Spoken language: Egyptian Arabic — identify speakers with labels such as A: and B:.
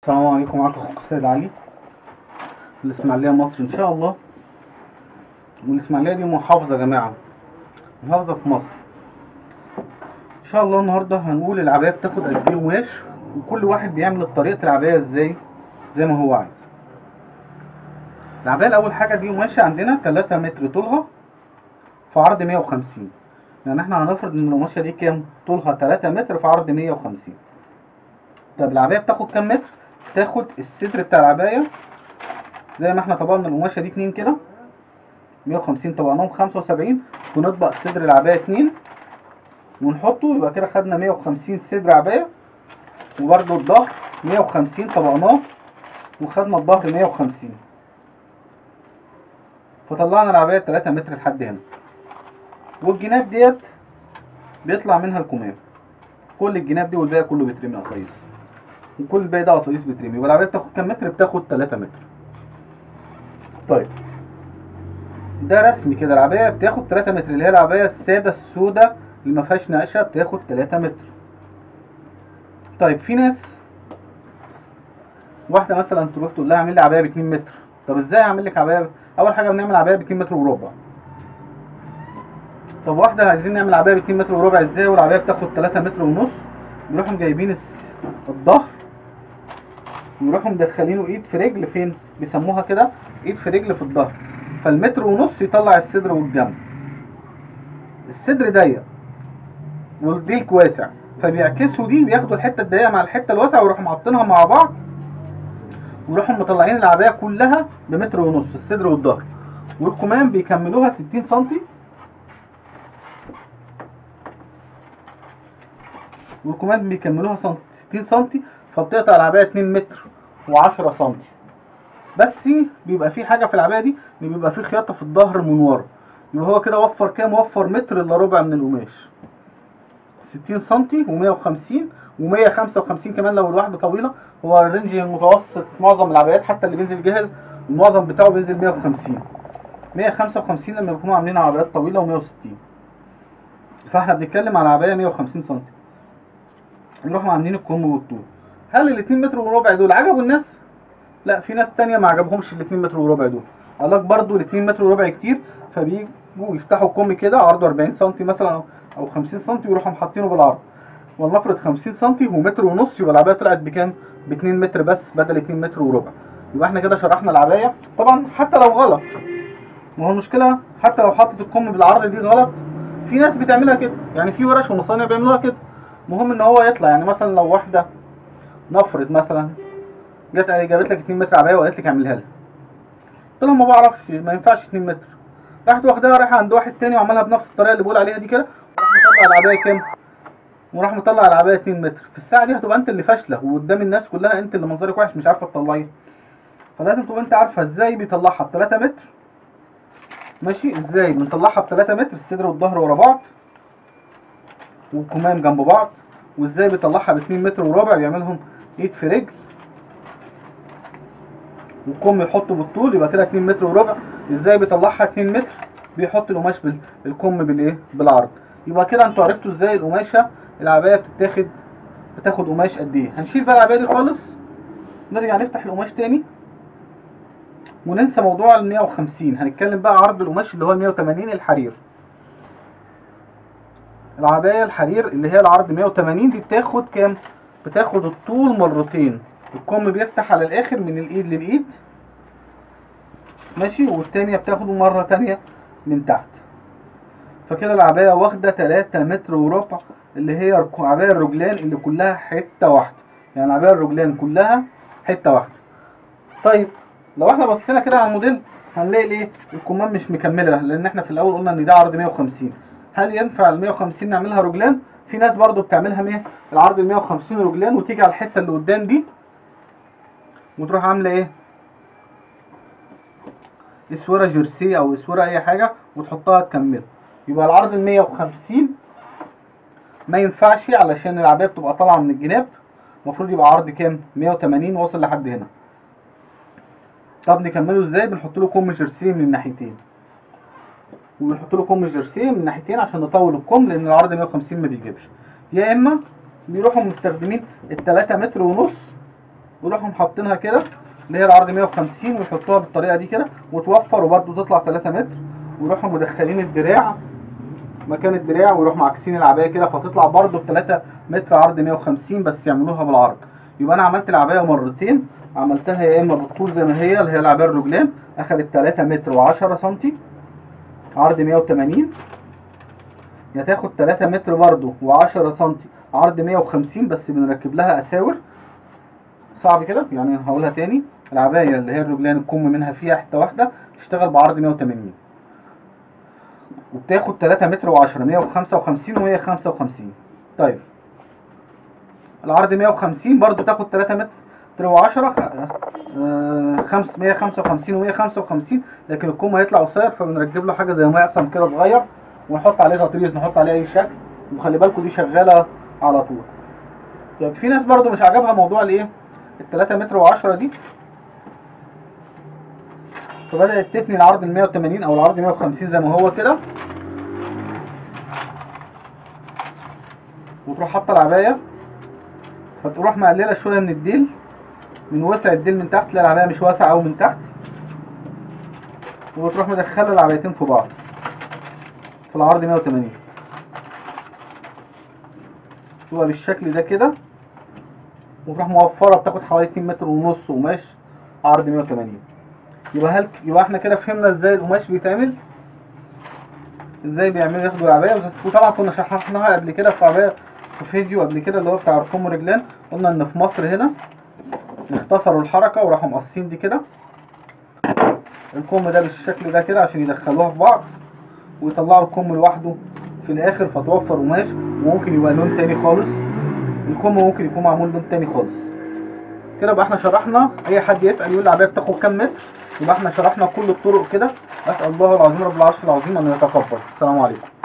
A: السلام عليكم معاكم اخوكم سيد علي الاسماعيليه مصر ان شاء الله والاسماعيليه دي محافظه يا جماعه محافظه في مصر ان شاء الله النهارده هنقول العبايه بتاخد قد ايه قماش وكل واحد بيعمل طريقه العبايه ازاي زي ما هو عايز العبايه الاول حاجه دي قماشه عندنا 3 متر طولها في عرض 150 يعني احنا هنفرض ان القماشه دي كام طولها 3 متر في عرض 150 طب العبايه بتاخد كام متر تاخد الصدر بتاع العبايه زي ما احنا طبقنا القماشه دي اتنين كده 150 طبقناهم 75 ونطبق صدر العبايه اتنين ونحطه يبقى كده خدنا 150 صدر عبايه وبرده الظهر 150 طبقناه وخدنا الظهر 150 فطلعنا العبايه 3 متر لحد هنا والجناب ديت بيطلع منها الكمام كل الجناب دي والباقي كله بيترمي قصايص وكل الباقي ده قصايص بيترمي يبقى العبايه بتاخد كام متر بتاخد 3 متر طيب ده رسمي كده العبايه بتاخد 3 متر اللي هي العبايه الساده السوداء اللي ما فيهاش نقشه بتاخد 3 متر طيب في ناس واحده مثلا تروح تقول لها اعمل لي عبايه ب 2 متر طب ازاي اعمل لك عبايه اول حاجه بنعمل عبايه ب 2 متر وربع طب واحده عايزين نعمل عبايه ب 2 متر وربع ازاي والعبايه بتاخد 3 متر ونص بيروحوا جايبين الس- الظهر ويروحوا مدخلينه ايد في رجل فين بيسموها كده ايد في رجل في الظهر فالمتر ونص يطلع الصدر والجنب الصدر ضيق والديك واسع فبيعكسوا دي بياخدوا الحته الضيقه مع الحته الواسعه ويروحوا محطينها مع بعض ويروحوا مطلعين العبايه كلها بمتر ونص الصدر والظهر والكمام بيكملوها 60 سنتي والكمام بيكملوها سنت 60 سنتي فبتقطع العبايه 2 متر و10 سنتي بس بيبقى في حاجه في العبايه دي ان بيبقى في خياطه في الظهر من ورا يبقى هو كده وفر كام وفر متر الا ربع من القماش 60 سنتي و150 و155 كمان لو الواحده طويله هو الرينج المتوسط معظم العبايات حتى اللي بينزل جاهز المعظم بتاعه بينزل 150 155 لما بيكونوا عاملين عبايات طويله و160 فاحنا بنتكلم على عبايه 150 سنتي نروحوا عاملين الكم والطول هل ال 2 متر وربع دول عجبوا الناس؟ لا في ناس تانية ما عجبهمش ال 2 متر وربع دول قال لك برضه ال 2 متر وربع كتير فبيجوا يفتحوا الكم كده عرضه 40 سم مثلا او 50 سم ويروحوا محاطينه بالعرض ولنفرض 50 سم ومتر ونص يبقى العبايه طلعت بكام؟ ب 2 متر بس بدل 2 متر وربع يبقى احنا كده شرحنا العبايه طبعا حتى لو غلط ما هو المشكله حتى لو حطت الكم بالعرض دي غلط في ناس بتعملها كده يعني في ورش ومصانع بيعملوها كده المهم ان هو يطلع يعني مثلا لو واحده نفرض مثلا جت قال- جابت لك 2 متر عبايه وقالت لك اعملها لها قلت لها ما بعرفش ما ينفعش 2 متر راحت واخداها رايحه عند واحد تاني وعملها بنفس الطريقه اللي بقول عليها دي كده وراح مطلع العبايه كام وراح مطلع العبايه 2 متر في الساعه دي هتبقى انت اللي فاشله وقدام الناس كلها انت اللي منظرك وحش مش عارفه تطلعيها فلازم تبقى انت عارفه ازاي بيطلعها ب 3 متر ماشي ازاي بنطلعها ب 3 متر الصدر والظهر ورا بعض والكمام جنب بعض وازاي بيطلعها ب 2 متر وربع بيعملهم ايد في رجل والكم يحطه بالطول يبقى كده 2 متر وربع ازاي بيطلعها 2 متر بيحط القماش بال... الكم بالايه بالعرض يبقى كده انتوا عرفتوا ازاي القماشه العبايه بتتاخد بتاخد قماش قد ايه هنشيل بقى العبايه دي خالص نرجع نفتح القماش تاني وننسى موضوع ال 150 هنتكلم بقى عرض القماش اللي هو ال 180 الحرير العبايه الحرير اللي هي العرض 180 دي بتاخد كام بتاخد الطول مرتين الكم بيفتح على الاخر من الايد للايد ماشي والتانية بتاخده مرة تانية من تحت فكده العباية واخدة 3 متر وربع اللي هي رك- عباية الرجلان اللي كلها حتة واحدة يعني عباية الرجلان كلها حتة واحدة طيب لو احنا بصينا كده على الموديل هنلاقي الايه الكمام مش مكملة لان احنا في الاول قلنا ان ده عرض 150 هل ينفع ال 150 نعملها رجلان في ناس برضو بتعملها ايه العرض ال 150 رجلان وتيجي على الحتة اللي قدام دي وتروح عاملة ايه اسوره جيرسي او اسوره اي حاجه وتحطها تكمل يبقى العرض ال 150 ما ينفعش علشان العبايه بتبقى طالعه من الجناب المفروض يبقى عرض كام 180 واصل لحد هنا طب نكمله ازاي بنحط له كم جيرسي من الناحيتين وبنحط له كم جيرسي من الناحيتين عشان نطول الكم لان العرض 150 ما بيجيبش يا اما بيروحوا مستخدمين ال 3 متر ونص ويروحوا حاطينها كده اللي هي العرض 150 ويحطوها بالطريقه دي كده وتوفر وبرده تطلع 3 متر ويروحوا مدخلين الدراع مكان الدراع ويروحوا معكسين العبايه كده فتطلع برده ب 3 متر عرض 150 بس يعملوها بالعرض يبقى انا عملت العبايه مرتين عملتها يا اما بالطول زي ما هي اللي هي العبايه الرجلان اخدت 3 متر و10 سم عرض 180 يا تاخد 3 متر برضو و10 سم عرض 150 بس بنركب لها اساور صعب كده يعني هقولها تاني العبايه اللي هي الرجلان الكم منها فيها حته واحده تشتغل بعرض 180 وبتاخد 3 متر و10 155 و155 طيب العرض 150 برضو تاخد 3 متر و10 155 و155 لكن الكم هيطلع قصير فبنركب له حاجه زي معصم كده صغير ونحط عليه تطريز نحط عليه اي شكل وخلي بالكم دي شغاله على طول طيب في ناس برضو مش عاجبها موضوع الايه ال 3 متر و10 دي فبدات تتني العرض ال 180 او العرض 150 زي ما هو كده وتروح حاطه العبايه فتروح مقلله شويه من الديل من وسع الديل من تحت تلاقي العبايه مش واسعه قوي من تحت وتروح مدخله العبايتين في بعض في العرض 180 تبقى بالشكل ده كده وتروح موفره بتاخد حوالي 2 متر ونص قماش عرض 180 يبقى هل يبقى احنا كده فهمنا ازاي القماش بيتعمل ازاي بيعملوا ياخدوا العبايه وطبعا كنا شرحناها قبل كده في عبايه في فيديو قبل كده اللي هو بتاع ركوم ورجلان قلنا ان في مصر هنا اختصروا الحركه وراحوا مقصين دي كده الكم ده بالشكل ده كده عشان يدخلوها في بعض ويطلعوا الكم لوحده في الاخر فتوفر قماش وممكن يبقى لون تاني خالص الكم ممكن يكون معمول لون تاني خالص كده يبقى احنا شرحنا اي حد يسال يقول العبايه بتاخد كام متر يبقى احنا شرحنا كل الطرق كده اسال الله العظيم رب العرش العظيم ان يتقبل السلام عليكم